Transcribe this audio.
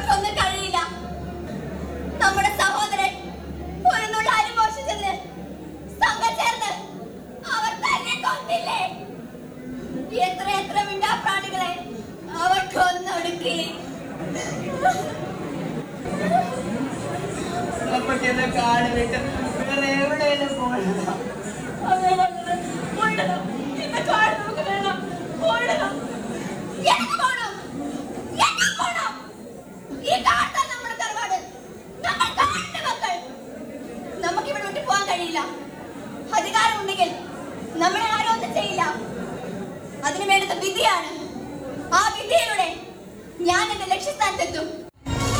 അവർക്കൊന്നും കഴിയില്ല നമ്മുടെ സഹോദരൻ ഒരു നുള്ള അരി മോഷിച്ചെന്ന് സംഘം ചേർന്ന് അവർ തന്നെ കൊന്നില്ലേ എത്ര എത്ര മിണ്ടാപ്രാണികളെ അവർ കൊന്നൊടുക്കി അപ്പൊക്ക് എന്നെ കാട് വിട്ട് വേറെ എവിടെയെങ്കിലും പോകണം അതെ മകളെ, പോയിടണം. ഇന്ന് കാട് നമുക്ക് വേണം. പോയിടണം. എനിക്ക് പോണം. എനിക്ക് പോണം. ഈ കാട് തന്നെ നമ്മുടെ തറവാട്. നമ്മൾ കാടിന്റെ മക്കൾ. നമുക്ക് ഇവിടെ വിട്ടു പോകാൻ കഴിയില്ല അധികാരമുണ്ടെങ്കിൽ നമ്മളെ ആരും ഒന്നും ചെയ്യില്ല അതിനു വേണ്ടുന്ന വിധിയാണ് ആ വിധിയിലൂടെ ഞാൻ എന്റെ ലക്ഷ്യസ്ഥാനത്തെത്തും